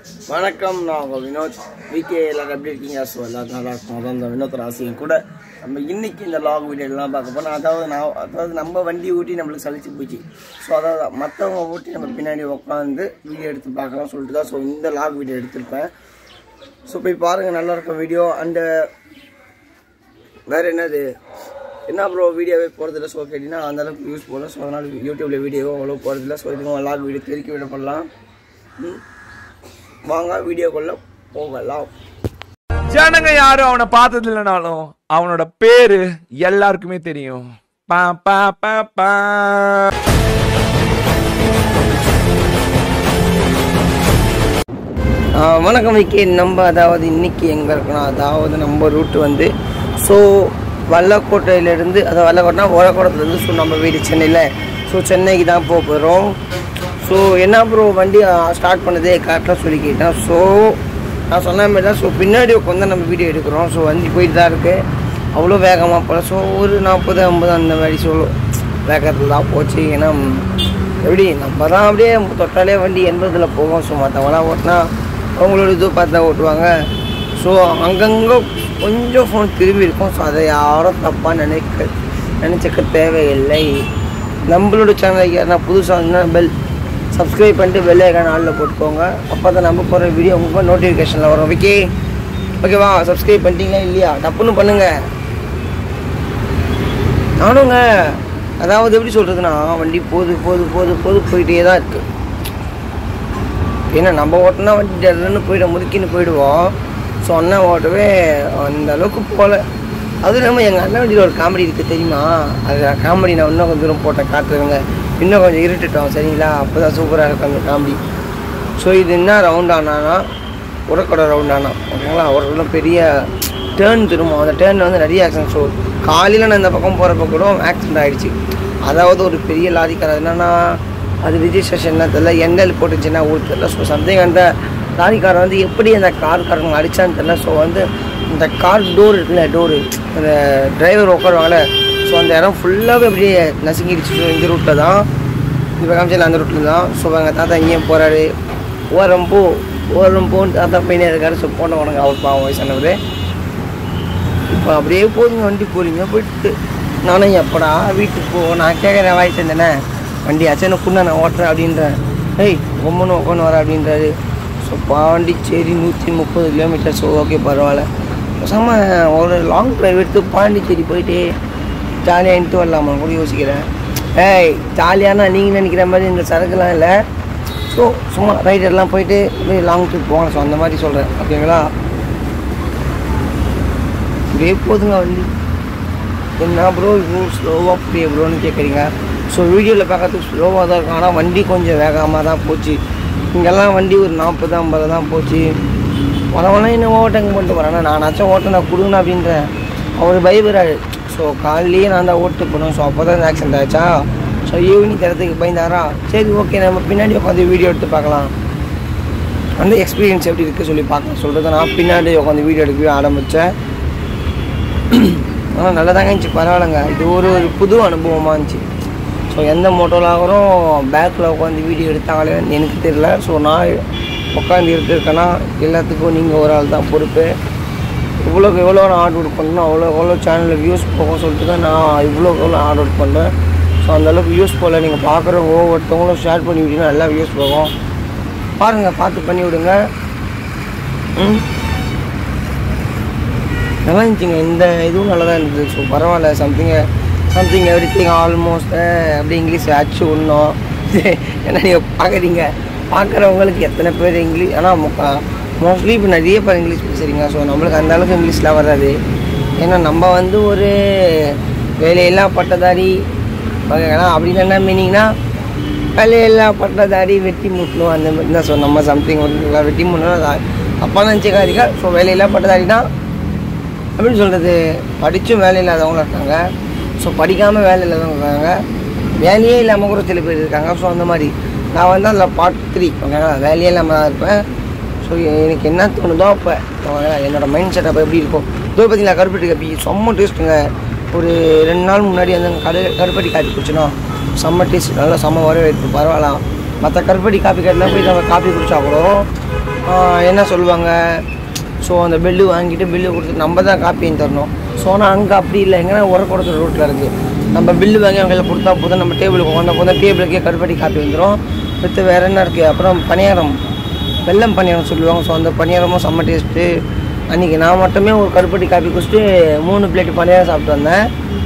வணக்கம் நான் உங்கள் வினோத் விகே எல்லாரும் எப்படி இருக்கீங்க ஸோ எல்லாரும் நல்லா இருக்கும் அதான் இந்த வினோத் ராசியும் கூட நம்ம இன்னைக்கு இந்த லாக் வீடியோலாம் பார்க்க போனால் அதாவது நான் அதாவது நம்ம வண்டி ஓட்டி நம்மளுக்கு சலிச்சு போச்சு ஸோ அதாவது மற்றவங்க ஓட்டி நம்ம பின்னாடி உட்காந்து வீடியோ எடுத்து பார்க்கலாம் சொல்லிட்டு தான் ஸோ இந்த லாக் வீடியோ எடுத்திருப்பேன் ஸோ போய் பாருங்கள் நல்லா இருக்கும் வீடியோ அண்டு வேறு என்னது என்ன ப்ரோ வீடியோவே போகிறதில்ல ஸோ கேட்டிங்கன்னா அந்தளவுக்கு யூஸ் போகல ஸோ அதனால் யூடியூப்பில் வீடியோவும் அவ்வளோ போகிறதில்ல ஸோ இதுவும் லாக் வீடியோ தெரிக்க விட பண்ணலாம் ம். வாங்க வீடியோக்குள்ள போகலாம் ஜனங்க யாரும் அவனை பார்த்தது இல்லைனாலும் அவனோட பேரு எல்லாருக்குமே தெரியும் பா பா பா பா ஆ, வணக்கம் விக்கி நம்ம அதாவது இன்னைக்கு எங்கே இருக்கணும் அதாவது நம்ம ரூட் வந்து ஸோ வல்லக்கோட்டையிலேருந்து அதாவது வல்லக்கோட்டைனா ஓலக்கோட்டத்துலேருந்து ஸோ நம்ம வீடு சென்னையில் ஸோ சென்னைக்கு தான் போக போகிறோம் ஸோ என்ன ப்ரோ வண்டி ஸ்டார்ட் பண்ணதே கரெக்டாக சொல்லி கேட்டேன் ஸோ நான் சொன்ன மாதிரி தான் ஸோ பின்னாடி உட்காந்து நம்ம வீடியோ எடுக்கிறோம் ஸோ வண்டி போயிட்டு தான் இருக்குது அவ்வளோ வேகமாக போகல ஸோ ஒரு நாற்பது ஐம்பது அந்த மாதிரி சொல்லு வேகத்தில் தான் போச்சு ஏன்னா எப்படி நம்ம தான் அப்படியே தொட்டாலே வண்டி எண்பதில் போகும் ஸோ மற்றவங்களாம் ஓட்டினா அவங்களோட இது பார்த்து தான் ஓட்டுவாங்க ஸோ அங்கங்கே கொஞ்சம் ஃபோன் திரும்பி இருக்கும் ஸோ அதை யாரும் தப்பாக நினைக்க நினச்சிக்க தேவையில்லை நம்மளோட சேனலுக்கு யாருன்னா புதுசாக இருந்தால் பெல் சப்ஸ்கிரைப் பண்ணிட்டு பெல் ஐக்கான ஆளில் போட்டுக்கோங்க அப்போ தான் நம்ம போகிற வீடியோ உங்கள் நோட்டிஃபிகேஷனில் வரும் ஓகே ஓகேவா சப்ஸ்கிரைப் பண்ணிட்டீங்களா இல்லையா டப்புன்னு பண்ணுங்கள் நானுங்க அதாவது எப்படி சொல்கிறதுனா வண்டி போது போது போது போது போயிட்டே தான் இருக்குது ஏன்னா நம்ம ஓட்டினா வண்டி டர்ன்னு போயிட முறுக்கின்னு போயிடுவோம் ஸோ அண்ணன் ஓட்டவே அந்த அளவுக்கு போகல அதுவும் இல்லாமல் எங்கள் அண்ணன் வண்டியில் ஒரு காமெடி இருக்குது தெரியுமா அது காமெடி நான் இன்னும் கொஞ்சம் தூரம் போட்டேன் காட்டுறேங்க இன்னும் கொஞ்சம் இருட்டுட்டோம் சரிங்களா அப்போ தான் சூப்பராக இருக்கும் அந்த காமெடி ஸோ இது என்ன ரவுண்ட் ஆனானா உடக்கடை ரவுண்ட் ஆனா ஓகேங்களா ஒரு பெரிய டேர்ன் திரும்பும் அந்த டேர்னில் வந்து நிறைய ஆக்சிடென்ட் ஸோ காலையில் நான் இந்த பக்கம் போகிறப்ப கூட ஆக்சிடென்ட் ஆகிடுச்சு அதாவது ஒரு பெரிய லாரிக்கார என்னன்னா அது ரிஜிஸ்ட்ரேஷன் என்ன தெரியல எண்ணெல் போட்டுச்சுன்னா ஊர் தெரியல ஸோ சம்திங் அந்த லாரிக்காரன் வந்து எப்படி அந்த கார்காரங்க அடித்தான்னு தெரியல ஸோ வந்து இந்த கார் டோர் இருக்குல்ல டோரு அந்த டிரைவர் உட்காருவாங்கல்ல ஸோ அந்த இடம் ஃபுல்லாகவே அப்படியே நசுங்கிடுச்சு ஸோ இந்த ரூட்டில் தான் இப்போ காமிச்சல அந்த ரூட்டில் தான் ஸோ எங்கள் தாத்தா இங்கேயும் போகிறாரு ஓரம் போ ஓரம் போன்னு தாத்தா பையனே இருக்காரு ஸோ போன உனக்கு அவர் பாவம் வயசானவர் இப்போ அப்படியே போதுங்க வண்டி போறீங்க போயிட்டு நானும் எப்படா வீட்டுக்கு போ நான் கேட்குறேன் வயசு இருந்தேனே வண்டி அச்சனை குண்டா நான் ஓட்டுறேன் அப்படின்றேன் ஏய் ஒம்மனு உட்காந்து வர அப்படின்றாரு ஸோ பாண்டிச்சேரி நூற்றி முப்பது கிலோமீட்டர் ஸோ ஓகே பரவாயில்ல பேசாம ஒரு லாங் ட்ரைவ் எடுத்து பாண்டிச்சேரி போயிட்டு ஜாலியாக இன்ட்டு வரலாமா கூட யோசிக்கிறேன் ஏய் ஜாலியானா நீங்கள் நினைக்கிற மாதிரி இந்த சரக்குலாம் இல்லை ஸோ சும்மா ரைடர்லாம் போயிட்டு அப்படியே லாங் ட்ரிப் போகலாம் ஸோ அந்த மாதிரி சொல்கிறேன் ஓகேங்களா இப்படியே போதுங்க வண்டி என்ன ப்ரோ இவ்வளோ ஸ்லோவாக அப்படியே ப்ரோன்னு கேட்குறீங்க ஸோ வீடியோவில் பார்க்கறதுக்கு ஸ்லோவாக தான் இருக்கும் ஆனால் வண்டி கொஞ்சம் வேகமாக தான் போச்சு இங்கெல்லாம் வண்டி ஒரு நாற்பது ஐம்பது தான் போச்சு வரவனா இன்னும் ஓட்டங்க பண்ணிட்டு வரேன் நானாச்சும் ஓட்ட நான் கொடுங்கண்ணா அப்படின்றேன் அவர் பயப்படுறாரு ஸோ காலையிலேயே நான் தான் ஓட்டு போனோம் ஸோ அப்போ தான் ஆக்சிடென்ட் ஆச்சா ஸோ ஈவினிங் தரத்துக்கு பயந்தாரா சரி ஓகே நம்ம பின்னாடி உட்காந்து வீடியோ எடுத்து பார்க்கலாம் அந்த எக்ஸ்பீரியன்ஸ் எப்படி இருக்குது சொல்லி பார்க்க சொல்கிறது நான் பின்னாடி உட்காந்து வீடியோ எடுக்கவே ஆரம்பித்தேன் ஆனால் நல்லதாங்க இருந்துச்சு பரவாயில்லைங்க இது ஒரு ஒரு புது அனுபவமாக இருந்துச்சு ஸோ எந்த மோட்டோலாகரும் பேக்கில் உட்காந்து வீடியோ எடுத்தாங்களே எனக்கு தெரியல ஸோ நான் உட்காந்து எடுத்துருக்கேன்னா எல்லாத்துக்கும் நீங்கள் ஒரு ஆள் தான் பொறுப்பு இவ்வளோக்கு எவ்வளோ நான் ஆர்டர் ஒர்க் பண்ணணும் அவ்வளோ எவ்வளோ சேனலில் வியூஸ் போகும் சொல்லிட்டு தான் நான் இவ்வளோ எவ்வளோ ஆர்டர் ஒர்க் பண்ணேன் ஸோ அந்தளவுக்கு வியூஸ் போகல நீங்கள் பார்க்குறவங்க ஒவ்வொருத்தவங்களும் ஷேர் பண்ணி விட்டீங்கன்னா நல்லா வியூஸ் போகும் பாருங்கள் பார்த்து பண்ணி விடுங்க ம் நல்லா இருந்துச்சுங்க இந்த இதுவும் நல்லா தான் இருந்தது ஸோ பரவாயில்ல something something everything almost அப்படி இங்கிலீஷ் அச்சு ஒன்றும் ஏன்னா நீங்கள் பார்க்குறீங்க பார்க்குறவங்களுக்கு எத்தனை பேர் இங்கிலீஷ் ஆனால் மோஸ்ட்லி இப்போ நிறைய பேர் இங்கிலீஷ் பேசுகிறீங்க ஸோ நம்மளுக்கு அந்த அளவுக்கு இங்கிலீஷில் வராது ஏன்னா நம்ம வந்து ஒரு வேலையில்லா பட்டதாரி ஏன்னா அப்படின்னு என்ன மீனிங்னா வேலையில்லா பட்டதாரி வெட்டி முட்டணும் அந்த மாதிரி தான் ஸோ நம்ம சம்திங் வெட்டி முட்டணும் அப்பா நினச்சிக்காதீங்க ஸோ வேலையில்லா பட்டதாரினா எப்படி சொல்கிறது படித்தும் வேலை இல்லாதவங்களும் இருக்காங்க ஸோ படிக்காமல் வேலை இல்லாதவங்க இருக்காங்க வேலையே இல்லாமல் கூட சில பேர் இருக்காங்க ஸோ அந்த மாதிரி நான் வந்து அதில் பார்ட் த்ரீ ஓகேங்களா வேலையே இல்லாமல் தான் இருப்பேன் ஸோ எனக்கு என்ன தோணுதோ அப்போ ஓகேங்களா என்னோட மைண்ட் செட் அப்போ எப்படி இருக்கும் இதோ பார்த்தீங்களா கருப்பட்டி காப்பி செம்ம டேஸ்ட்டுங்க ஒரு ரெண்டு நாள் முன்னாடி அந்த கடை கருப்பட்டி காப்பி குடிச்சோன்னா செம்ம டேஸ்ட் நல்லா செம்ம வரவேற்பு பரவாயில்ல மற்ற கருப்பட்டி காப்பி கட்டினா போய் நம்ம காப்பி குடிச்சா கூட ஆஹ் என்ன சொல்லுவாங்க ஸோ அந்த பில்லு வாங்கிட்டு பில்லு கொடுத்து நம்ம தான் காப்பியும் தரணும் ஸோ ஆனால் அங்கே அப்படி இல்லை எங்கன்னா உரக்கூடத்து ரோட்டில் இருக்குது நம்ம பில்லு வாங்கி அவங்கள கொடுத்தா போதும் நம்ம டேபிளுக்கு உட்காந்தா போதும் டேபிளுக்கே கருப்பட்டி காப்பி வந்துடும் வித்து வேறு என்ன இருக்குது அப்புறம் பணியாரம் வெல்லம் பணியாரம் சொல்லுவாங்க ஸோ அந்த பணியாரமும் செம்ம டேஸ்ட்டு அன்றைக்கி நான் மட்டுமே ஒரு கருப்பட்டி காப்பி குடிச்சிட்டு மூணு பிளேட் பணியாரம் சாப்பிட்டு வந்தேன்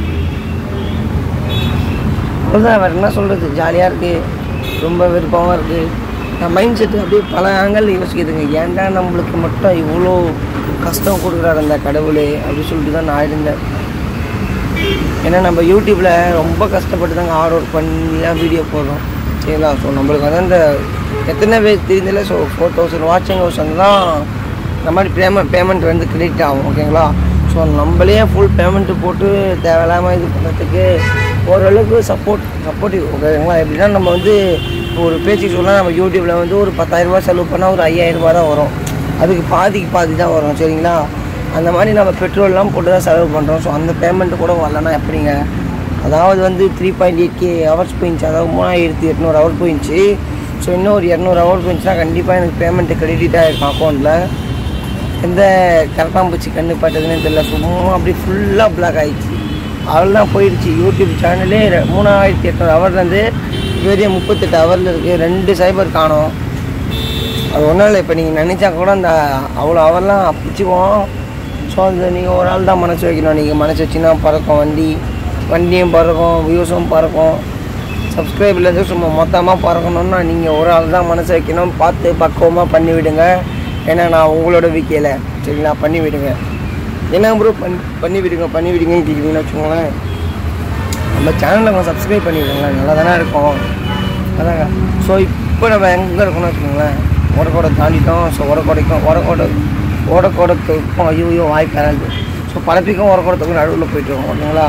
அவ்வளோதான் வேறு என்ன சொல்கிறது ஜாலியாக இருக்குது ரொம்ப விருப்பமாக இருக்குது நான் மைண்ட் செட்டு அப்படியே பல ஆங்கிள் யோசிக்குதுங்க ஏன்டா நம்மளுக்கு மட்டும் இவ்வளோ கஷ்டம் கொடுக்குறாரு அந்த கடவுள் அப்படி சொல்லிட்டு தான் நான் இருந்தேன் ஏன்னா நம்ம யூடியூப்பில் ரொம்ப கஷ்டப்பட்டு தாங்க ஹார்ட் ஒர்க் பண்ணிலாம் வீடியோ போடுறோம் சரிங்களா ஸோ நம்மளுக்கு வந்து அந்த எத்தனை பேர் தெரிஞ்சல ஸோ ஃபோர் தௌசண்ட் வாட்சிங் ஹவுஸ் வந்து தான் இந்த மாதிரி பேமெண்ட் பேமெண்ட் வந்து கிரெடிட் ஆகும் ஓகேங்களா ஸோ நம்மளே ஃபுல் பேமெண்ட்டு போட்டு தேவையில்லாமல் இது பண்ணுறதுக்கு ஓரளவுக்கு சப்போர்ட் சப்போர்ட்டிவ் ஓகேங்களா எப்படின்னா நம்ம வந்து ஒரு பேச்சுக்கு சொல்லலாம் நம்ம யூடியூப்பில் வந்து ஒரு பத்தாயிரரூபா செலவு பண்ணால் ஒரு ஐயாயிரரூபா தான் வரும் அதுக்கு பாதிக்கு பாதி தான் வரும் சரிங்களா அந்த மாதிரி நம்ம பெட்ரோல்லாம் போட்டு தான் செலவு பண்ணுறோம் ஸோ அந்த பேமெண்ட்டு கூட வரலன்னா எப்படிங்க அதாவது வந்து three point eight K hours போயிடுச்சு அதாவது மூணாயிரத்தி எட்நூறு ஹவர் போயிடுச்சு ஸோ இன்னும் ஒரு இரநூறு ஹவர் போயிடுச்சுன்னா கண்டிப்பாக எனக்கு பேமெண்ட்டு கிரெடிட் ஆகிருக்கும் அக்கௌண்ட்டில் எந்த கரப்பாம்பூச்சி கண்ணு பட்டதுன்னு தெரியல சும்மா அப்படி ஃபுல்லாக பிளாக் ஆயிடுச்சு அவ்வளோதான் போயிடுச்சு யூடியூப் சேனலே ரெ- மூணாயிரத்தி எட்நூறு ஹவர்லேருந்து இதுவரையும் முப்பத்தெட்டு ஹவரில் இருக்குது ரெண்டு சைபர் காணோம் அது ஒன்றும் இல்லை இப்போ நீங்கள் நினச்சா கூட அந்த அவ்வளோ ஹவர்லாம் பிடிச்சிக்குவோம் ஸோ அது நீங்கள் ஒரு ஆள் தான் மனசு வைக்கணும் நீங்கள் மனசு வச்சுன்னா பறக்கும் வண்டி வண்டியும் பறக்கும் வியூஸும் பறக்கும் சப்ஸ்கிரைப்லேருந்து சும்மா மொத்தமாக பறக்கணும்னா நீங்கள் ஒரு ஆள் தான் மனசு வைக்கணும் பார்த்து பக்குவமாக பண்ணி விடுங்க ஏன்னா நான் உங்களோட வீக்கையில் சரிங்களா பண்ணி விடுங்க என்ன ப்ரோ பண்ணி பண்ணி விடுங்க பண்ணி விடுங்கன்னு கேட்குறீங்கன்னு வச்சுக்கோங்களேன் நம்ம சேனலை கொஞ்சம் சப்ஸ்கிரைப் பண்ணி விடுங்களேன் நல்லா தானே இருக்கும் அதாங்க ஸோ இப்போ நம்ம எங்கே இருக்கோம்னு வச்சுக்கோங்களேன் உரக்கோடை தாண்டிட்டோம் ஸோ உரக்கோடைக்கும் உரக்கோடை ஓடக்கோடத்துக்கும் ஐயோ ஐயோ வாய் பெறாது ஸோ பரப்பிக்கும் உரக்கோடத்துக்கும் நடுவில் போயிட்டுருக்கோம் ஓகேங்களா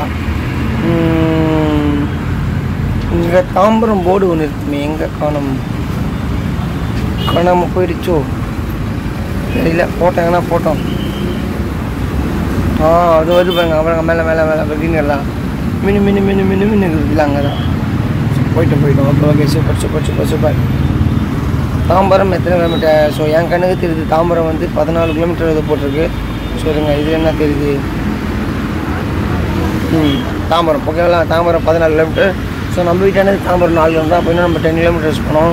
இங்கே தாம்பரம் போர்டு ஒன்று இருக்குமே எங்கே காணும் காணாமல் போயிடுச்சோ தெரியல போட்டாங்கன்னா போட்டோம் ஆ அது வருது பாருங்க அப்புறம் மேலே மேலே மேலே வெட்டினர்லாம் மினு மினு மினு மினு மினு இருக்குதுல அங்கே தான் போயிட்டோம் போயிட்டோம் okay okay super super super super Tambaram எத்தனை கிலோமீட்டர் ஸோ என் கண்ணுக்கு தெரியுது தாம்பரம் வந்து பதினாலு கிலோமீட்டர் இது போட்டிருக்கு சொல்லுங்க இது என்ன தெரியுது ம் தாம்பரம் ஓகேங்களா தாம்பரம் பதினாலு கிலோமீட்டர் ஸோ நம்ம வீட்டானது தாம்பரம் நாலு கிலோமீட்டர் அப்படின்னா நம்ம டென் கிலோமீட்டர்ஸ் போனோம்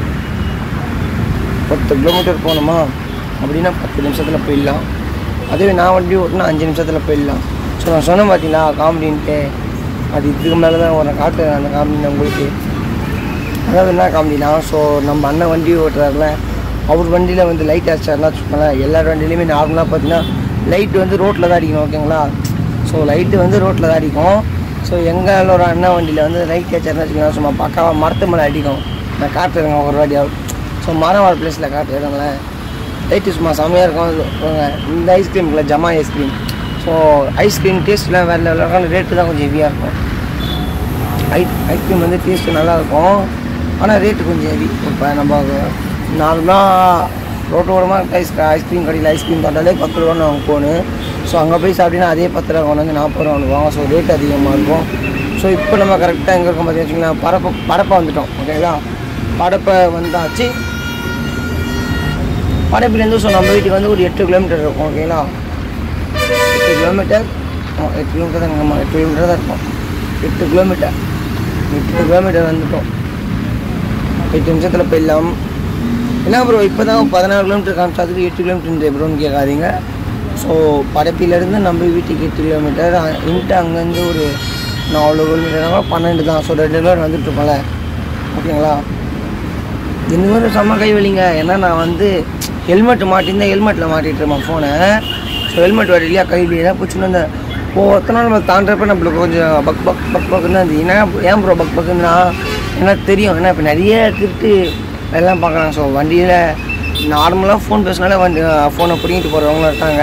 பத்து கிலோமீட்டர் போகணுமா அப்படின்னா பத்து நிமிஷத்தில் போயிடலாம் அதுவே நான் வண்டி ஓட்டினா அஞ்சு நிமிஷத்தில் போயிடலாம் ஸோ நான் சொன்னேன் பார்த்தீங்களா காமெடின்ட்டு அது இதுக்கு மேலே தான் ஒரு காட்டுறேன் அந்த காமெடி உங்களுக்கு அதாவது என்ன காமெடினா ஸோ நம்ம அண்ணன் வண்டி ஓட்டுறாருல அவர் வண்டியில் வந்து லைட் அடிச்சாருன்னா வச்சுக்கோங்களேன் எல்லார் வண்டியிலையுமே நார்மலாக பார்த்தீங்கன்னா லைட் வந்து ரோட்டில் தான் அடிக்கணும் ஓகேங்களா ஸோ லைட்டு வந்து ரோட்டில் தான் அடிக்கும் ஸோ எங்களோட அண்ணன் வண்டியில் வந்து லைட் அடிச்சாருன்னு வச்சுக்கோங்களேன் சும்மா பக்காவாக மரத்து மேலே அடிக்கும் நான் காட்டுறேங்க ஒரு வாட்டியாவது ஸோ மரம் வர பிளேஸில் காட்டுறேங்களேன் லைட்டு சும்மா செம்மையாக இருக்கும் அது பாருங்க, இந்த ஐஸ்கிரீம்ல ஜமா ஐஸ்கிரீம் ஸோ ஐஸ்கிரீம் டேஸ்ட்லாம் வேறு லெவலில் ரேட்டு தான் கொஞ்சம் ஹெவியாக இருக்கும் ஐ ஐஸ்கிரீம் வந்து டேஸ்ட்டு நல்லாயிருக்கும் ஆனால் ரேட்டு கொஞ்சம் ஹெவி இப்போ நம்ம நார்மலாக ரோட்டோரமாக ஐஸ் ஐஸ்கிரீம் கடையில் ஐஸ்கிரீம் தட்டாலே பத்து ரூபான்னு வாங்க போகணும் ஸோ அங்கே போய் சாப்பிட்டீங்கன்னா அதே பத்து ரூபா கொண்டு வந்து நாற்பது ரூபா வாங்குவாங்க ஸோ ரேட் அதிகமாக இருக்கும் ஸோ இப்போ நம்ம கரெக்டாக எங்கே இருக்கோம் பார்த்தீங்கன்னா பரப்ப படப்பை வந்துட்டோம் ஓகேங்களா படப்பை வந்தாச்சு படப்பிலேருந்து ஸோ நம்ம வீட்டுக்கு வந்து ஒரு எட்டு கிலோமீட்டர் இருக்கும் ஓகேங்களா எட்டு கிலோமீட்டர் ஆமாம் எட்டு கிலோமீட்டர் தான் ஆமாம் எட்டு கிலோமீட்டர் தான் இருக்கும் எட்டு கிலோமீட்டர் எட்டு கிலோமீட்டர் வந்துட்டோம் எட்டு நிமிஷத்தில் போயிடலாம் என்ன ப்ரோ இப்போ தான் பதினாறு கிலோமீட்டர் காமிச்சதுக்கு எட்டு கிலோமீட்டர் ப்ரோன்னு கேட்காதீங்க ஸோ படப்பிலேருந்து நம்ம வீட்டுக்கு எட்டு கிலோமீட்டர் இன்ட்டு அங்கேருந்து ஒரு நாலு கிலோமீட்டர் பன்னெண்டு தான் ஸோ ரெண்டு கிலோமீட்டர் வந்துட்டுருப்போம்ல ஓகேங்களா இந்த மாதிரி செம்ம கை வலிங்க ஏன்னா நான் வந்து ஹெல்மெட் மாட்டியிருந்தேன் ஹெல்மெட்டில் மாட்டிட்டு இருப்பேன் ஃபோனை ஸோ ஹெல்மெட் வரையிலையா கையில் ஏதாவது பிடிச்சின்னு அந்த ஒவ்வொருத்த நாள் நம்ம தாண்டப்ப நம்மளுக்கு கொஞ்சம் பக் பக் பக் பக்குன்னு தான் இருந்துச்சு. என்ன ஏன் ப்ரோ பக் பக்குன்னா எனக்கு தெரியும் ஏன்னா இப்போ நிறைய திருட்டு எல்லாம் பார்க்குறாங்க ஸோ வண்டியில் நார்மலாக ஃபோன் பேசினாலே வண்டி ஃபோனை பிடிங்கிட்டு போகிறவங்களும் இருக்காங்க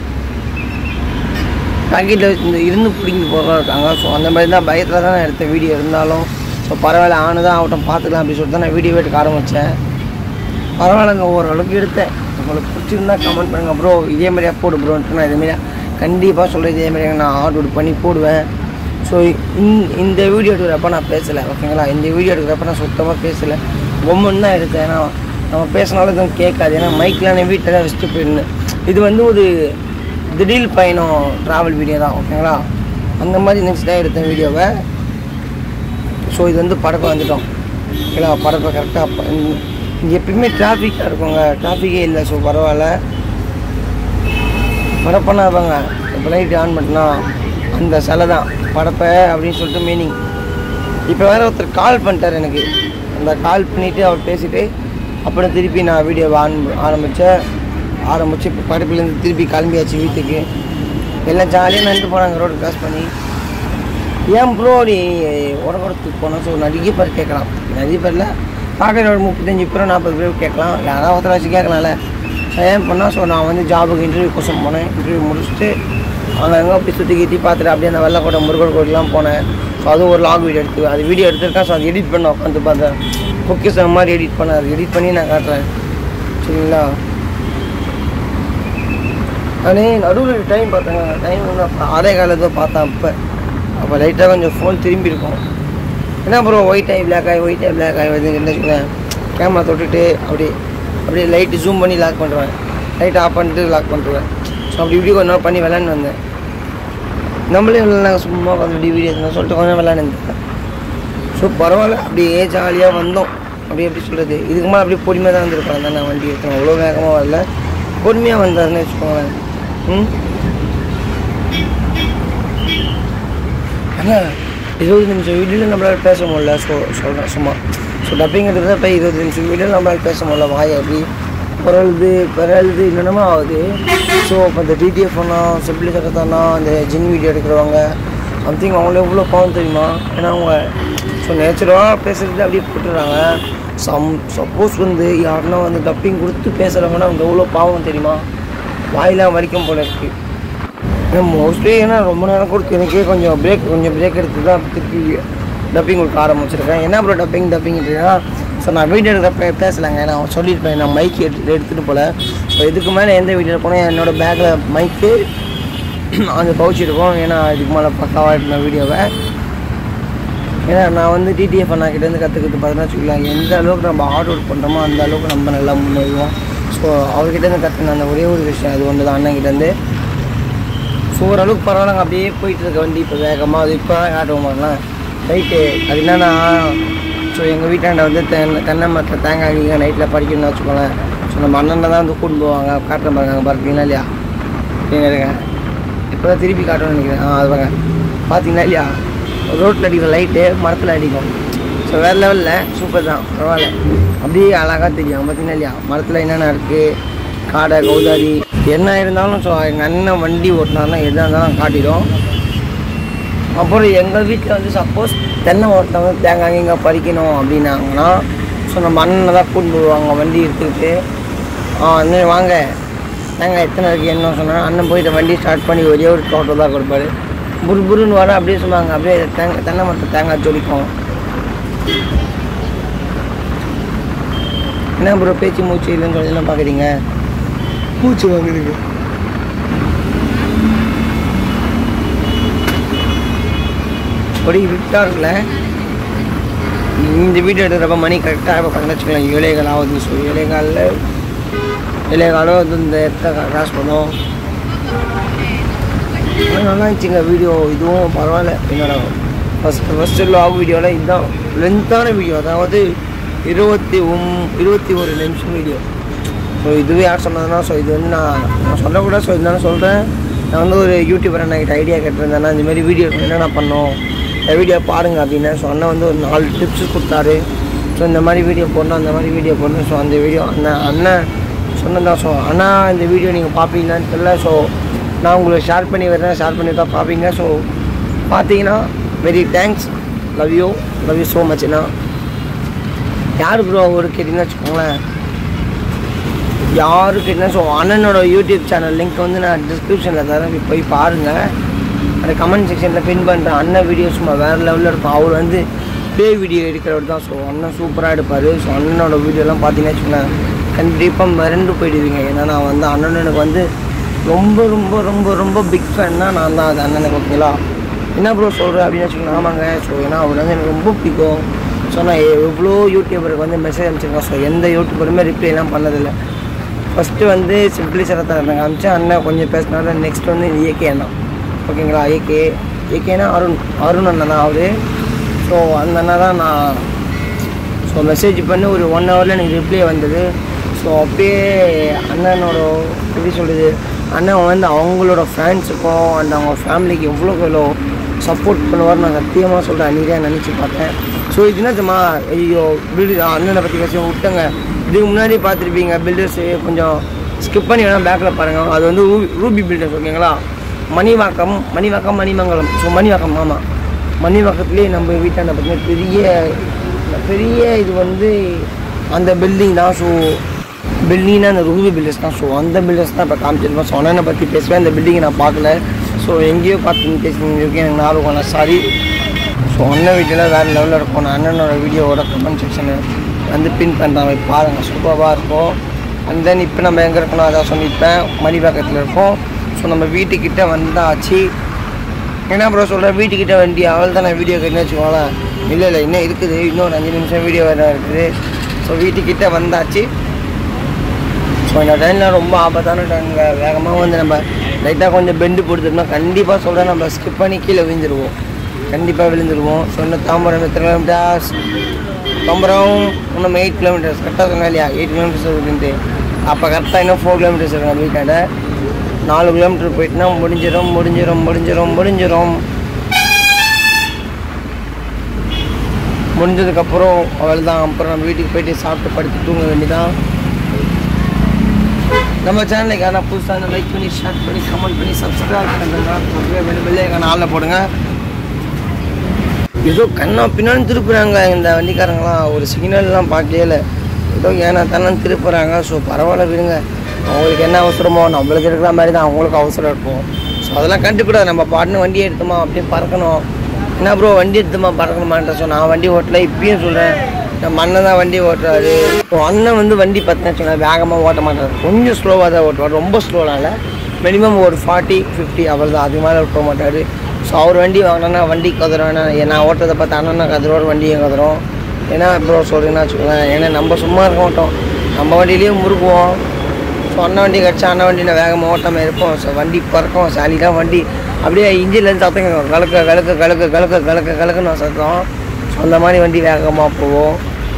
பாக்கெட்டில் இந்த இருந்து பிடிங்கிட்டு போகிறவங்க இருக்காங்க ஸோ அந்த மாதிரி தான் பயத்தில் தான் நான் எடுத்த வீடியோ இருந்தாலும் ஸோ பரவாயில்ல ஆனதான் ஆகட்டும் பார்த்துக்கலாம் அப்படின்னு சொல்லிட்டு தான் நான் வீடியோ எடுக்க ஆரம்பித்தேன் பரவாயில்லைங்க ஓரளவுக்கு எடுத்தேன் உங்களுக்கு பிடிச்சிருந்தா கமெண்ட் பண்ணுங்கள் ப்ரோ இதே மாதிரியா போடு ப்ரோன்ட்டு நான் இதேமாரியா கண்டிப்பாக சொல்கிறேன் இதே மாதிரியா நான் ஹார்ட் ஒர்க் பண்ணி போடுவேன் ஸோ இந்த வீடியோ எடுக்கிறப்ப நான் பேசலை ஓகேங்களா இந்த வீடியோ எடுக்கிறப்ப நான் சுத்தமாக பேசலை பொம்மைன்னு தான் எடுத்தேன் ஏன்னா நம்ம பேசினாலும் எதுவும் கேட்காது ஏன்னா மைக்கில் நான் வீட்டில் தான் வச்சுட்டு போயிருந்தேன் இது வந்து ஒரு திடீர் பயணம் ட்ராவல் வீடியோ தான் ஓகேங்களா அந்த மாதிரி நினச்சி தான் எடுத்தேன் வீடியோவை ஸோ இது வந்து படப்பை வந்துட்டோம் ஓகேங்களா படப்பை கரெக்டாக இங்கே எப்பயுமே டிராஃபிக்காக இருக்குங்க டிராஃபிக்கே இல்லை ஸோ பரவாயில்ல படப்பனா இருப்பாங்க இப்போ லைட் ஆன் பண்ணினா அந்த சிலை தான் படப்பை அப்படின்னு சொல்லிட்டு மீனிங் இப்போ வேற ஒருத்தர் கால் பண்ணிட்டார் எனக்கு அந்த கால் பண்ணிவிட்டு அவர் பேசிட்டு அப்புறம் திருப்பி நான் வீடியோவை ஆன் ஆரம்பித்தேன் ஆரம்பித்து இப்போ படப்புலேருந்து திருப்பி கிளம்பியாச்சு வீட்டுக்கு எல்லாம் ஜாலியாக நடந்து போனாங்க ரோடு கிராஸ் பண்ணி ஏன் ப்ரோ நீ உடம்புறத்துக்கு போனோம் ஸோ நிறைய பேர் கேட்கலாம் நிறைய பேரில் பார்க்குற ஒரு முப்பத்தஞ்சு பேர் நாற்பது பேர் கேட்கலாம் யாராவது ஒருத்தர் வச்சு கேட்கலாம்ல ஸோ ஏன் பண்ணால் ஸோ நான் வந்து ஜாபுக்கு இன்டர்வியூ கோசம் போனேன் இன்டர்வியூ முடிச்சுட்டு அங்கே அங்கே அப்படி சுற்றி கிட்டி பார்த்துட்டு அப்படியே அந்த வெள்ளக்கோட்டை முருகன் கோயிலெலாம் போனேன் ஸோ அது ஒரு லாக் வீடியோ எடுத்து அது வீடியோ எடுத்திருக்கேன் ஸோ அது எடிட் பண்ண உட்காந்து பார்த்தேன் பொக்கிஷன் மாதிரி எடிட் பண்ண அது எடிட் பண்ணி நான் காட்டுறேன் சரிங்களா நானே நடுவில் டைம் பார்த்தேங்க டைம் வந்து அப்போ ஆறே காலத்தை பார்த்தேன் அப்போ அப்போ லைட்டாக கொஞ்சம் ஃபோன் திரும்பி இருக்கும் என்ன ப்ரோ ஒயிட் ஆகி பிளாக் ஆகி ஒயிட் ஆகி பிளாக் ஆகி வருதுன்னு வச்சுக்கோங்க கேமரா தொட்டுட்டு அப்படியே அப்படியே லைட்டு ஜூம் பண்ணி லாக் பண்ணுறேன் லைட் ஆஃப் பண்ணிட்டு லாக் பண்ணுறேன் ஸோ அப்படி இப்படி கொஞ்ச நேரம் பண்ணி விளாண்டு வந்தேன் நம்மளே விளாட்னாங்க சும்மா உட்காந்து வீடியோ எடுத்துனா சொல்லிட்டு கொஞ்சம் விளாண்டுருந்தேன் ஸோ பரவாயில்ல அப்படியே ஜாலியாக வந்தோம் அப்படியே எப்படி சொல்கிறது இதுக்கு மேலே அப்படியே பொறுமையாக தான் வந்திருப்பேன் தான் நான் வண்டி எடுத்தேன் அவ்வளோ வேகமாக வரல பொறுமையாக வந்தாருன்னு வச்சுக்கோங்களேன் ம் ஆனால் இருபது நிமிஷம் வீடியோவில் நம்மளால் பேச முடியல ஸோ சொல்கிறேன் சும்மா ஸோ டப்பிங் எடுக்கிறத இப்போ இருபது நிமிஷம் வீடியோவில் நம்மளால் பேச முடியல வாய் அப்படி பிறழுது பிறழுது என்னென்னமோ ஆகுது ஸோ இப்போ இந்த டிடிஎஃப் பண்ணோம் சிம்பிளி சக்கத்தானா இந்த ஜின் வீடியோ எடுக்கிறவங்க சம்திங் அவங்களே எவ்வளோ பாவம் தெரியுமா ஏன்னா அவங்க ஸோ நேச்சுரலாக பேசுகிறது அப்படியே போட்டுடுறாங்க சம் சப்போஸ் வந்து யாருன்னா வந்து டப்பிங் கொடுத்து பேசுகிறவங்கன்னா அவங்க எவ்வளோ பாவம் தெரியுமா வாயெல்லாம் வரைக்கும் போல இருக்குது ஏன்னா மோஸ்ட்லி ஏன்னா ரொம்ப நேரம் கொடுத்து எனக்கே கொஞ்சம் பிரேக் கொஞ்சம் பிரேக் எடுத்து தான் திருப்பி டப்பிங் கொடுக்க ஆரம்பிச்சிருக்கேன் என்ன ப்ரோ டப்பிங் டப்பிங்கிறதுனா ஸோ நான் வீடியோ எடுக்கிறப்ப பேசலைங்க நான் சொல்லியிருப்பேன் நான் மைக் எடுத்து எடுத்துகிட்டு போல ஸோ இதுக்கு மேலே எந்த வீடியோ போனால் என்னோடய பேக்கில் மைக்கு அந்த பவுச் இருக்கும் ஏன்னா இதுக்கு மேலே பக்காவாக இருந்த வீடியோவை ஏன்னா நான் வந்து டிடிஎஃப் அண்ணா கிட்டேருந்து கற்றுக்கிட்டு பார்த்தீங்கன்னா வச்சுக்கலாம் எந்த அளவுக்கு நம்ம ஹார்ட் ஒர்க் பண்ணுறோமோ அந்த அளவுக்கு நம்ம நல்லா முன்னேறுவோம் ஸோ அவர்கிட்டேருந்து கற்றுன அந்த ஒரே ஒரு விஷயம் அது ஒன்று தான் அண்ணன் கிட்டேருந்து ஸோ ஓரளவுக்கு பரவாயில்லங்க அப்படியே போயிட்டு இருக்க வண்டி இப்போ வேகமாக அது இப்போ காட்டுவோம் பாருங்களேன் ரைட்டு அது என்னன்னா ஸோ எங்கள் வீட்டாண்ட வந்து தென்னை தென்னை மரத்தில் தேங்காய் அடிங்க நைட்டில் படிக்கணும்னு வச்சுக்கோங்களேன் ஸோ நம்ம அண்ணன் தான் வந்து கூட்டு போவாங்க காட்டுறேன் பாருங்க அங்கே பார்த்தீங்களா இல்லையா நீங்க இருங்க இப்போ தான் திருப்பி காட்டணும்னு நினைக்கிறேன் ஆ அது பாருங்க பார்த்தீங்களா இல்லையா ரோட்டில் அடிக்கிற லைட்டு மரத்தில் அடிக்கும் ஸோ வேறு லெவலில் சூப்பர் தான் பரவாயில்ல அப்படியே அழகாக தெரியும் பார்த்தீங்களா இல்லையா மரத்தில் என்னென்ன இருக்குது காடை கௌதாரி என்ன இருந்தாலும் ஸோ எங்கள் அண்ணன் வண்டி ஓட்டினாருன்னா எதாக இருந்தாலும் காட்டிடும் அப்புறம் எங்கள் வீட்டில் வந்து சப்போஸ் தென்னை ஒருத்தவங்க தேங்காய் இங்கே பறிக்கணும் அப்படின்னாங்கன்னா ஸோ நம்ம அண்ணனை தான் கூட்டு போவாங்க வண்டி எடுத்துக்கிட்டு ஆ அண்ணன் வாங்க தேங்காய் எத்தனை இருக்குது என்ன சொன்னால் அண்ணன் போயிட்டு வண்டி ஸ்டார்ட் பண்ணி ஒரே ஒரு தோட்டம் தான் கொடுப்பாரு புரு புருன்னு வர அப்படியே சொல்லுவாங்க அப்படியே தேங்காய் தென்னை மரத்தை தேங்காய் ஜொலிக்கும் என்ன ப்ரோ பேச்சு மூச்சு இல்லைன்னு சொல்லி எல்லாம் பார்க்குறீங்க மூச்சு வாங்குறீங்க அப்படி விட்டா இருக்குல்ல இந்த வீடியோ எடுக்கிறப்ப மணி கரெக்டாக இப்போ பார்த்தீங்கன்னா வச்சுக்கலாம் ஏழே கால் ஆகுது ஸோ ஏழே காலில் ஏழே காலம் வந்து இந்த இடத்த கிராஸ் பண்ணோம் ஆனா நல்லா இருந்துச்சுங்க வீடியோ இதுவும் பரவாயில்ல என்னோட ஃபஸ்ட்டு ஃபஸ்ட்டு லாக் வீடியோவில் இதுதான் லென்த்தான வீடியோ அதாவது இருபத்தி ஒம் இருபத்தி ஒரு நிமிஷம் வீடியோ ஸோ இதுவே யார் சொன்னதுன்னா ஸோ இது வந்து நான் நான் சொல்லக்கூடாது ஸோ இருந்தாலும் சொல்கிறேன் நான் வந்து ஒரு யூடியூபர் அண்ணன் ஐடியா கேட்டிருந்தேன்னா இந்த மாதிரி வீடியோ என்னென்ன பண்ணோம் இந்த வீடியோ பாருங்க அப்படின்னு ஸோ அண்ணன் வந்து ஒரு நாலு டிப்ஸ் கொடுத்தாரு ஸோ இந்த மாதிரி வீடியோ போடணும் அந்த மாதிரி வீடியோ போடணும் ஸோ அந்த வீடியோ அண்ணன் அண்ணன் சொன்னதான் ஸோ அண்ணா இந்த வீடியோ நீங்கள் பார்ப்பீங்களான்னு தெரியல ஸோ நான் உங்களுக்கு ஷேர் பண்ணி வரேன் ஷேர் பண்ணி தான் பார்ப்பீங்க ஸோ பார்த்தீங்கன்னா very thanks love you love you so மச்னா யார் ப்ரோ ஒரு கேட்டிங்கன்னா வச்சுக்கோங்களேன் யாரு கேட்டிங்கன்னா ஸோ அண்ணனோட யூடியூப் சேனல் லிங்க் வந்து நான் டிஸ்கிரிப்ஷனில் தரேன் போய் போய் பாருங்கள் அந்த கமெண்ட் செக்ஷனில் பின் பண்ணுறேன் அண்ணன் வீடியோ சும்மா வேறு லெவலில் இருக்கும் அவர் வந்து ப்ளே வீடியோ எடுக்கிறவர் தான் ஸோ அண்ணன் சூப்பராக எடுப்பார் ஸோ அண்ணனோட வீடியோலாம் பார்த்தீங்கன்னா வச்சுக்கோங்களேன் கண்டிப்பாக மறந்து போயிடுவீங்க ஏன்னா நான் வந்து அண்ணன் எனக்கு வந்து ரொம்ப ரொம்ப ரொம்ப ரொம்ப பிக் ஃபேன்னா நான் தான் அது அண்ணனுக்கு ஓகேங்களா என்ன ப்ரோ சொல்கிறேன் அப்படின்னு வச்சுக்கோங்க ஆமாங்க ஸோ ஏன்னா அவர் வந்து எனக்கு ரொம்ப பிடிக்கும் ஸோ சொன்னால் எவ்வளோ யூடியூபருக்கு வந்து மெசேஜ் அனுப்பிச்சிருக்கோம் ஸோ எந்த யூடியூபருமே ரிப்ளைலாம் பண்ணதில்லை ஃபஸ்ட்டு வந்து சிம்பிளி சரத்தை காமிச்சேன் அண்ணன் கொஞ்சம் பேசினாரு நெக்ஸ்ட் வந்து ஏகே அண்ணா ஓகேங்களா ஏகே ஏகேனா அருண் அருண் அண்ணன் தான் அவரு ஸோ அந்த அண்ணா தான் நான் ஸோ மெசேஜ் பண்ணி ஒரு ஒன் ஹவரில் எனக்கு ரிப்ளை வந்தது ஸோ அப்பயே அண்ணனோட எப்படி சொல்கிறது அண்ணன் வந்து அவங்களோட ஃபேன்ஸுக்கும் அண்ட் அவங்க ஃபேமிலிக்கு எவ்வளோ எவ்வளோ சப்போர்ட் பண்ணுவார் நான் சத்தியமாக சொல்கிறேன் அன்றைக்கி நினச்சி பார்த்தேன் ஸோ இது என்னதுமா ஐயோ பில்டு அண்ணனை பற்றி பேசி விட்டங்க இதுக்கு முன்னாடி பார்த்துருப்பீங்க பில்டர்ஸு கொஞ்சம் ஸ்கிப் பண்ணி வேணால் பேக்கில் பாருங்கள் அது வந்து ரூபி ரூபி பில்டர்ஸ் ஓகேங்களா மணிவாக்கம் மணிவாக்கம் மணிமங்கலம் ஸோ மணிவாக்கம் ஆமாம் மணிவாக்கத்துலேயே நம்ம வீட்டாண்ட பார்த்தீங்கன்னா பெரிய பெரிய இது வந்து அந்த பில்டிங் தான் ஸோ பில்டிங்னா அந்த ரூபி பில்டர்ஸ் தான் ஸோ அந்த பில்டர்ஸ் தான் இப்போ காமிச்சிருக்கோம் ஸோ அண்ணனை பற்றி பேசுவேன் அந்த பில்டிங்கை நான் பார்க்கல ஸோ எங்கேயோ பார்த்து பேசினீங்க இருக்கு எனக்கு ஞாபகம் இல்லை சாரி ஸோ அண்ணன் வீட்டில் வேறு லெவலில் இருக்கும் நான் அண்ணனோட வீடியோவோட கமெண்ட் செக்ஷனு வந்து பின் பண்ணுறேன் போய் பாருங்கள் சூப்பராக இருக்கும் அண்ட் தென் இப்போ நம்ம எங்கே இருக்கணும் அதான் சொல்லியிருப்பேன் மணிபாக்கத்தில் இருக்கோம் ஸோ நம்ம வீட்டுக்கிட்ட வந்தாச்சு என்ன ப்ரோ சொல்கிறேன் வீட்டுக்கிட்ட வண்டி அவள் தான் நான் வீடியோ கட்டினு வச்சுக்கோங்களேன் இல்லை இல்லை இன்னும் இருக்குது இன்னும் ஒரு அஞ்சு நிமிஷம் வீடியோ வேறு இருக்குது ஸோ வீட்டுக்கிட்ட வந்தாச்சு ஸோ இந்த ட்ரெயினில் ரொம்ப ஆபத்தான ட்ரெயினுங்க வேகமாக வந்து நம்ம லைட்டாக கொஞ்சம் பெண்டு கொடுத்துருந்தோம் கண்டிப்பாக சொல்கிறேன் நம்ம ஸ்கிப் பண்ணி கீழே விழுந்துருவோம் கண்டிப்பாக விழுந்துருவோம் ஸோ இன்னும் தாம்பரம் எத்தனை கிலோமீட்டர்ஸ் தாம்பரம் இன்னும் எயிட் கிலோமீட்டர்ஸ் கரெக்டாக சொன்னேன் இல்லையா எயிட் கிலோமீட்டர்ஸ் இருக்குன்ட்டு அப்போ கரெக்டாக இன்னும் ஃபோர் கிலோமீட்டர்ஸ் இருக்கு நம்ம வீட்டாண்ட நாலு கிலோமீட்டர் போயிட்டுனா முடிஞ்சிடும் முடிஞ்சிடும் முடிஞ்சிடும் முடிஞ்சிடும் முடிஞ்சதுக்கப்புறம் அவள் தான் அப்புறம் நம்ம வீட்டுக்கு போயிட்டு சாப்பிட்டு படுத்து தூங்க வேண்டியதான் நம்ம சேனலுக்கு யாரா புதுசாக லைக் பண்ணி ஷேர் பண்ணி கமெண்ட் பண்ணி சப்ஸ்கிரைப் பண்ணுங்க அப்படியே வெளியே வெளியே ஆளில் போடுங்க ஏதோ கண்ணா பின்னாடி திருப்புறாங்க இந்த வண்டிக்காரங்களாம் ஒரு சிக்னல்லாம் பார்க்கல ஏதோ ஏன்னா தானே திருப்புறாங்க ஸோ பரவாயில்ல விடுங்க அவங்களுக்கு என்ன அவசரமோ நம்மளுக்கு இருக்கிற மாதிரி தான் அவங்களுக்கு அவசரம் இருக்கும் ஸோ அதெல்லாம் கண்டுக்கூடாது நம்ம பாட்டுன்னு வண்டி எடுத்தோமா அப்படியே பறக்கணும் என்ன ப்ரோ வண்டி எடுத்துமா பறக்கணுமான்ற ஸோ நான் வண்டி ஓட்டல இப்பயும் சொல்கிறேன் நம்ம அண்ணன் தான் வண்டி ஓட்டுறாரு ஸோ அண்ணன் வந்து வண்டி பார்த்தீங்கன்னா வச்சுக்கோங்களேன் வேகமாக ஓட்ட மாட்டார் கொஞ்சம் ஸ்லோவாக தான் ஓட்டுவார் ரொம்ப ஸ்லோலாம் இல்லை மினிமம் ஒரு ஃபார்ட்டி ஃபிஃப்டி அவர் தான் அது மேலே ஓட்ட மாட்டார் ஸோ அவர் வண்டி வாங்கினா வண்டி கதறோம் ஏன்னா நான் ஓட்டுறதை பார்த்து அண்ணன் கதறோம் வண்டியும் கதறோம் ஏன்னா ப்ரோ சொல்கிறீங்கன்னா வச்சுக்கோங்களேன் ஏன்னா நம்ம சும்மா இருக்க மாட்டோம் நம்ம வண்டியிலேயே முறுக்குவோம் ஸோ அண்ணன் வண்டி கிடச்சா அண்ணன் வண்டி நான் வேகமாக ஓட்டாமல் இருப்போம் ஸோ வண்டி பறக்கும் சாலிதான் வண்டி அப்படியே இன்ஜின்லேருந்து சத்தம் கேட்கும் கலக்க கலக்க கலக்க கலக்க கலக்க கலக்குன்னு சத்தம் ஸோ அந்த மாதிரி வண்டி வேகமாக போவோம்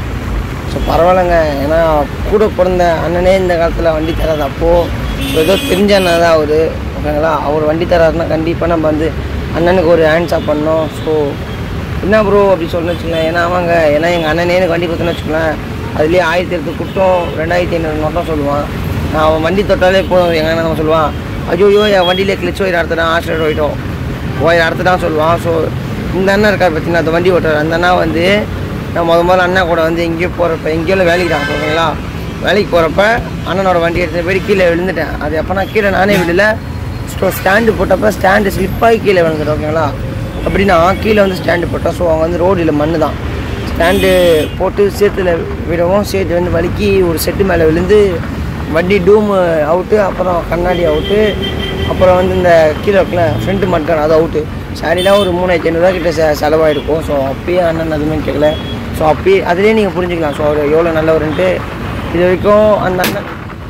ஸோ பரவாயில்லைங்க ஏன்னா கூட பிறந்த அண்ணனே இந்த காலத்தில் வண்டி தராது அப்போது ஏதோ தெரிஞ்ச அண்ணன் தான் அவர் ஓகேங்களா அவர் வண்டி தராருன்னா கண்டிப்பாக நம்ம வந்து அண்ணனுக்கு ஒரு ஹேண்ட்ஸாக பண்ணோம் ஸோ என்ன ப்ரோ அப்படி சொல்லணும்னு வச்சுக்கலாம் ஏன்னா ஆமாங்க ஏன்னா எங்கள் அண்ணனே எனக்கு வண்டி கொடுத்தோன்னு வச்சுக்கலாம் அதுலேயே ஆயிரத்தி எட்டு குட்டம் ரெண்டாயிரத்தி ஐநூறு மட்டும் சொல்லுவான் நான் அவன் வண்டி தொட்டாலே போதும் எங்கள் அண்ணன் சொல்லுவான் ஐயோ என் வண்டியிலே கிளிச் ஒயர் அறுத்துட்டான் ஆக்சிடென்ட் போயிட்டோம் ஒயர் அறுத்துட்டான் சொல்லுவான் ஸோ இந்த அண்ணன் இருக்கார் பார்த்தீங்கன்னா அந்த வண்டி ஓட்டுறாரு அந்த அண்ணா வந்து நான் முத முதல்ல அண்ணா கூட வந்து எங்கேயோ போகிறப்ப எங்கேயோ வேலைக்கு தான் ஓகேங்களா வேலைக்கு போகிறப்ப அண்ணனோட வண்டி எடுத்து போய் கீழே விழுந்துட்டேன் அது எப்போ நான் கீழே நானே விடல ஸோ ஸ்டாண்டு போட்டப்போ ஸ்டாண்டு ஸ்லிப்பாகி கீழே விழுந்துட்டேன் ஓகேங்களா அப்படின்னா கீழே வந்து ஸ்டாண்டு போட்டோம் ஸோ அவங்க வந்து ரோடு இல்லை மண்ணு தான் ஸ்டாண்டு போட்டு சேத்துல விடவும் சேத்து வந்து வலிக்கி ஒரு செட்டு மேலே விழுந்து வண்டி டூமு அவுட்டு அப்புறம் கண்ணாடி அவுட்டு அப்புறம் வந்து இந்த கீழே இருக்குல்ல ஃப்ரண்ட் மட்டும் அது அவுட்டு சாரிலாம் ஒரு மூணாயிரத்தி ஐநூறுரூவா கிட்ட செ செலவாயிருக்கும் ஸோ அப்பயே அண்ணன் அதுவுமே கேட்கல ஸோ அப்பயே அதுலேயே நீங்கள் புரிஞ்சுக்கலாம் ஸோ அவர் எவ்வளோ நல்லவருன்ட்டு இது வரைக்கும் அந்த அண்ணன்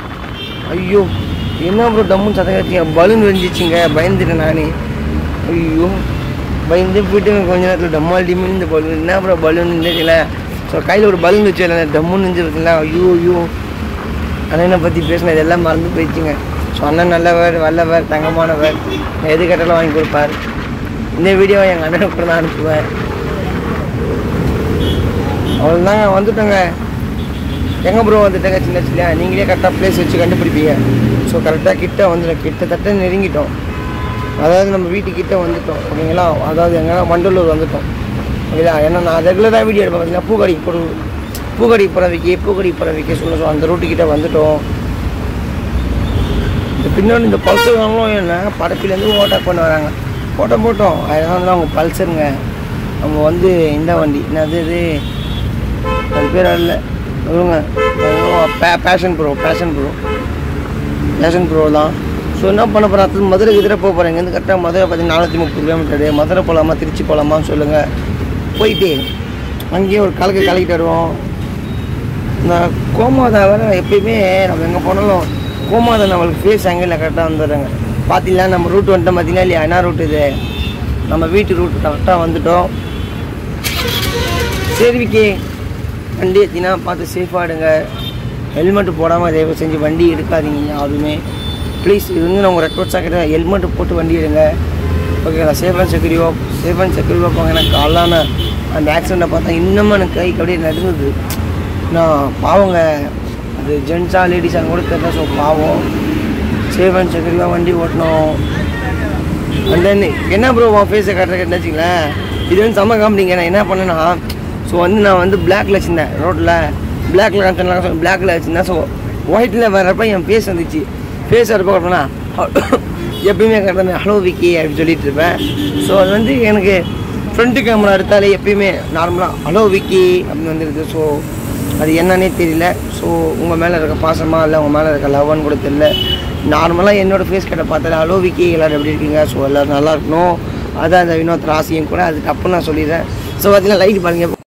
ஐயோ என்ன ப்ரோ டம்முன்னு சத்தம் கேட்டீங்க பலூன் வெஞ்சிச்சிங்க பயந்துட்டேன் நானே ஐயோ பயந்து போயிட்டு கொஞ்ச நேரத்தில் டம்மால் டிமின்னு இந்த பலூன் என்ன ப்ரோ பலூன் தெரியல ஸோ கையில் ஒரு பலூன் வச்சு இல்லை டம்முன்னு இருந்துச்சுல ஐயோ ஐயோ அண்ணனை பற்றி பேசினது எல்லாம் மறந்து போயிடுச்சுங்க ஸோ அண்ணன் நல்லவர் வல்லவர் தங்கமானவர் எது கேட்டாலும் வாங்கி கொடுப்பார் இந்த வீடியோவை எங்கள் அண்ணனுக்கு கூட நான் அனுப்புவேன் அவ்வளோதாங்க வந்துட்டோங்க எங்கே ப்ரோ வந்துட்டேங்க சின்ன சின்ன நீங்களே கரெக்டாக ப்ளேஸ் வச்சு கண்டுபிடிப்பீங்க ஸோ கரெக்டாக கிட்ட வந்துடும் கிட்டத்தட்ட நெருங்கிட்டோம் அதாவது நம்ம வீட்டுக்கிட்ட வந்துட்டோம் ஓகேங்களா அதாவது எங்கன்னா மண்டலூர் வந்துட்டோம் ஓகேங்களா ஏன்னா நான் ரெகுலராக வீடியோ எடுப்பேன் பார்த்தீங்கன்னா பூக்கடி போடு பூக்கடி புறவிக்கு பூக்கடி புறவிக்கு சொல்ல ஸோ அந்த ரூட்டுக்கிட்ட வந்துட்டோம் இந்த பின்னாடி இந்த பல்சர்களும் என்ன படப்பிலேருந்து ஓட்டர் பண்ண வராங்க ஓட்டம் போட்டோம் அதனால அவங்க பல்சருங்க அவங்க வந்து இந்த வண்டி என்னது இது அது பேர் இல்லை சொல்லுங்க பே Passion Pro Passion Pro Passion Pro தான் ஸோ என்ன பண்ண போகிறேன் அடுத்தது மதுரை எதிர போக போகிறேன் இங்கேருந்து கரெக்டாக மதுரை பார்த்தீங்கன்னா நானூற்றி முப்பது கிலோமீட்டரு மதுரை போகலாமா திருச்சி போகலாமான்னு சொல்லுங்கள் போயிட்டு அங்கேயே ஒரு கலக்கு கலக்கிட்டு வருவோம் இந்த கோமாதா வேற எப்பயுமே நம்ம எங்கே போனாலும் கோமாதா நம்மளுக்கு ஃபேஸ் ஆங்கிளில் கரெக்டாக வந்துடுறாங்க பார்த்தீங்களா நம்ம ரூட் வந்துட்டோம் பார்த்தீங்களா இல்லையா என்ன ரூட் இது நம்ம வீட்டு ரூட் கரெக்டாக வந்துட்டோம் சரி விக்கி வண்டி ஏற்றினா பார்த்து சேஃபாக எடுங்க ஹெல்மெட் போடாமல் தயவு செஞ்சு வண்டி எடுக்காதீங்க யாருமே ப்ளீஸ் இது வந்து நான் உங்கள் ரெக்வஸ்டாக கேட்டேன் ஹெல்மெட் போட்டு வண்டி எடுங்க ஓகேங்களா சேஃப் அண்ட் செக்யூரிவா சேஃப் அண்ட் செக்யூரிவா போங்க எனக்கு காலான அந்த ஆக்சிடெண்ட்டை பார்த்தா இன்னமும் எனக்கு கை அப்படியே நடுங்குது நான் பாவங்க அது ஜென்ஸாக லேடிஸாக கூட தெரியல ஸோ பாவம் சேஃப் அண்ட் செக்யூரிவா வண்டி ஓட்டணும் அண்ட் தென் என்ன ப்ரோ உன் ஃபேஸை கட்டுறதுன்னு வச்சுங்களேன் இது வந்து செம்ம காமெடிங்க நான் என்ன பண்ணேன்னா ஸோ வந்து நான் வந்து பிளாக்ல வச்சுருந்தேன் ரோட்டில் பிளாக்ல காமிச்சேன் பிளாக்ல வச்சுருந்தேன் ஸோ ஒயிட்டில் வர்றப்ப என் ஃபேஸ் வந்துச்சு ஃபேஸ் வரப்போ கட்டணா எப்பயுமே கட்டணே ஹலோ விக்கி அப்படின்னு சொல்லிட்டு இருப்பேன் ஸோ அது வந்து எனக்கு ஃப்ரண்ட்டு கேமரா எடுத்தாலே எப்பயுமே நார்மலாக ஹலோ விக்கி அப்படின்னு வந்துடுது ஸோ அது என்னன்னே தெரியல ஸோ உங்கள் மேலே இருக்க பாசமா இல்லை உங்கள் மேலே இருக்க லவ்னு கூட தெரியல நார்மலாக என்னோட ஃபேஸ் கட்டை பார்த்தாலே ஹலோ விக்கி எல்லோரும் எப்படி இருக்கீங்க ஸோ எல்லோரும் நல்லா இருக்கணும் அதான் அந்த வினோத் ராசியும் கூட அது தப்பு நான் சொல்லிடுறேன் ஸோ பார்த்தீங்கன்னா லைட் பாருங்க